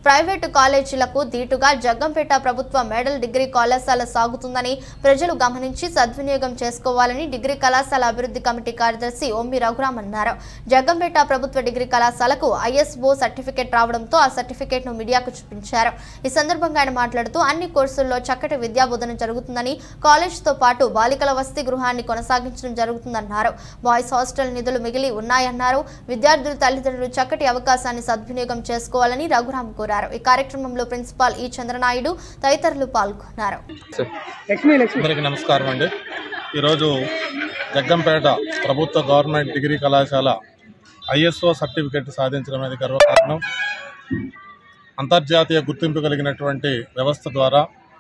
Private కాలేజీలకు దీటుగా జగ్గంపేట ప్రభుత్వ మోడల్ డిగ్రీ కళాశాల సాగుతుందని ప్రజలు గమనించి సద్వినియోగం చేసుకోవాలని డిగ్రీ కళాశాల అభివృద్ధి కమిటీ కార్యదర్శి ఒమ్మి రఘురామ్ అన్నారు జగ్గంపేట ప్రభుత్వ డిగ్రీ కళాశాలకు ఐఎస్ఓ సర్టిఫికేట్ రావడంతో ఆ సర్టిఫికేట్ ను మీడియాకు చూపించారు ఈ సందర్భంగా ఆయన మాట్లాడుతూ అన్ని కోర్సుల్లో చక్కటి విద్యాబోధన జరుగుతుందని కాలేజ్ తో పాటు బాలికల వసతి గృహాన్ని కొనసాగించడం జరుగుతుందన్నారు బాయ్స్ హాస్టల్ నిధులు మిగిలి ఉన్నాయన్నారు విద్యార్థుల తల్లిదండ్రులు చక్కటి అవకాశాన్ని సద్వినియోగం చేసుకోవాలని రఘురామ్ కోరారు ఈ కార్యక్రమంలో ప్రిన్సిపాల్ ఈ చంద్రనాయుడు తదితరులు పాల్గొన్నారు అందరికీ నమస్కారం అండి ఈరోజు జగ్గంపేట ప్రభుత్వ గవర్నమెంట్ డిగ్రీ కళాశాల ఐఎస్ఓ సర్టిఫికెట్ సాధించడం అనేది గర్వకారణం అంతర్జాతీయ గుర్తింపు కలిగినటువంటి వ్యవస్థ ద్వారా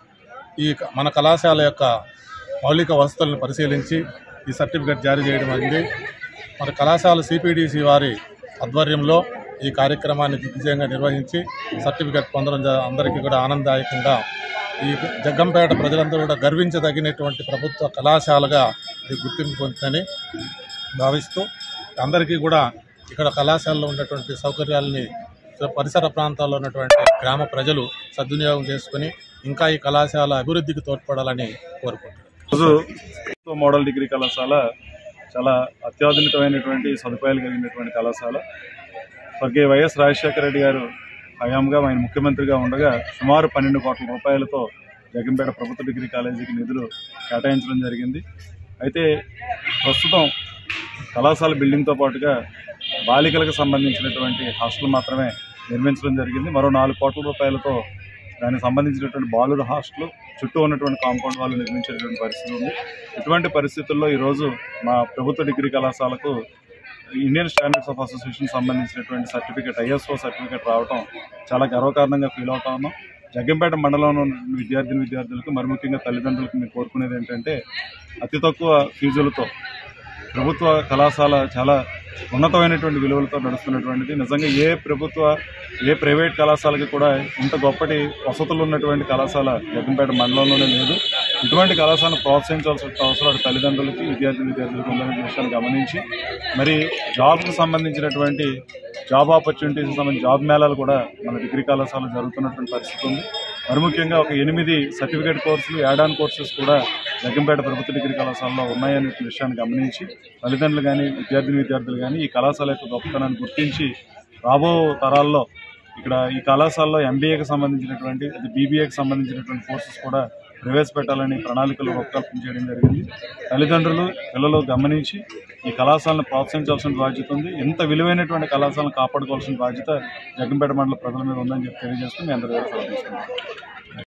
ఈ క- మన కళాశాల యొక్క మౌలిక వసతులను పరిశీలించి ఈ సర్టిఫికెట్ జారీ చేయడం అయింది మన కళాశాల సిపిడిసి వారి ఆధ్వర్యంలో ఈ కార్యక్రమాన్ని దిగ్విజయంగా నిర్వహించి సర్టిఫికెట్ పొందడం జ- అందరికీ కూడా ఆనందదాయకంగా ఈ జగ్గంపేట ప్రజలందరూ కూడా గర్వించదగినటువంటి ప్రభుత్వ కళాశాలగా ఇది గుర్తింపు పొందుతుందని భావిస్తూ అందరికీ కూడా ఇక్కడ కళాశాలలో ఉన్నటువంటి సౌకర్యాలని పరిసర ప్రాంతాల్లో ఉన్నటువంటి గ్రామ ప్రజలు సద్వినియోగం చేసుకుని ఇంకా ఈ కళాశాల అభివృద్ధికి తోడ్పడాలని కోరుకుంటున్నాను రోజు ప్రభుత్వ మోడల్ డిగ్రీ కళాశాల చాలా అత్యాధునికమైనటువంటి సదుపాయాలు కలిగినటువంటి కళాశాల స్వర్గీయ వైఎస్ రాజశేఖర రెడ్డి గారు హయాంగా ఆయన ముఖ్యమంత్రిగా ఉండగా సుమారు పన్నెండు కోట్ల రూపాయలతో జగంపేట ప్రభుత్వ డిగ్రీ కాలేజీకి నిధులు కేటాయించడం జరిగింది అయితే ప్రస్తుతం కళాశాల బిల్డింగ్తో పాటుగా బాలికలకు సంబంధించినటువంటి హాస్టల్ మాత్రమే నిర్మించడం జరిగింది మరో నాలుగు కోట్ల రూపాయలతో దానికి సంబంధించినటువంటి బాలుర హాస్టల్ చుట్టూ ఉన్నటువంటి కాంపౌండ్ వాళ్ళు నిర్మించేటువంటి పరిస్థితి ఉంది ఇటువంటి పరిస్థితుల్లో ఈరోజు మా ప్రభుత్వ డిగ్రీ కళాశాలకు ఇండియన్ స్టాండర్డ్స్ ఆఫ్ అసోసియేషన్ సంబంధించినటువంటి సర్టిఫికేట్ ఐఎస్ఓ సర్టిఫికేట్ రావడం చాలా గర్వకారణంగా ఫీల్ అవుతా ఉన్నాం జగ్గంపేట మండలంలో ఉన్న విద్యార్థిని విద్యార్థులకు మరి ముఖ్యంగా తల్లిదండ్రులకు మేము కోరుకునేది ఏంటంటే అతి తక్కువ ఫీజులతో ప్రభుత్వ కళాశాల చాలా ఉన్నతమైనటువంటి విలువలతో నడుస్తున్నటువంటిది నిజంగా ఏ ప్రభుత్వ ఏ ప్రైవేట్ కళాశాలకి కూడా ఇంత గొప్పటి వసతులు ఉన్నటువంటి కళాశాల జగ్గంపేట మండలంలోనే లేదు ఇటువంటి కళాశాలను ప్రోత్సహించాల్సిన అవసరం తల్లిదండ్రులకి విద్యార్థి విద్యార్థులకు ఉందనే విషయాన్ని గమనించి మరి జాబ్కి సంబంధించినటువంటి జాబ్ ఆపర్చునిటీస్ సంబంధించి జాబ్ మేళాలు కూడా మన డిగ్రీ కళాశాల జరుగుతున్నటువంటి పరిస్థితి ఉంది మరి ముఖ్యంగా ఒక ఎనిమిది సర్టిఫికేట్ కోర్సులు యాడాన్ కోర్సెస్ కూడా జగ్గంపేట ప్రభుత్వ డిగ్రీ కళాశాలలో ఉన్నాయనే విషయాన్ని గమనించి తల్లిదండ్రులు కానీ విద్యార్థిని విద్యార్థులు కానీ ఈ కళాశాల యొక్క గొప్పతనాన్ని గుర్తించి రాబో తరాల్లో ఇక్కడ ఈ కళాశాలలో ఎంబీఏకి సంబంధించినటువంటి అది బీబీఏకి సంబంధించినటువంటి కోర్సెస్ కూడా ప్రవేశపెట్టాలని ప్రణాళికలు రూపకల్పన చేయడం జరిగింది తల్లిదండ్రులు పిల్లలు గమనించి ఈ కళాశాలను ప్రోత్సహించాల్సిన బాధ్యత ఉంది ఎంత విలువైనటువంటి కళాశాలను కాపాడుకోవాల్సిన బాధ్యత జగ్గంపేట మండల ప్రజల మీద ఉందని చెప్పి తెలియజేస్తూ మీ అందరి దగ్గర సెలవు తీసుకుంటున్నాను.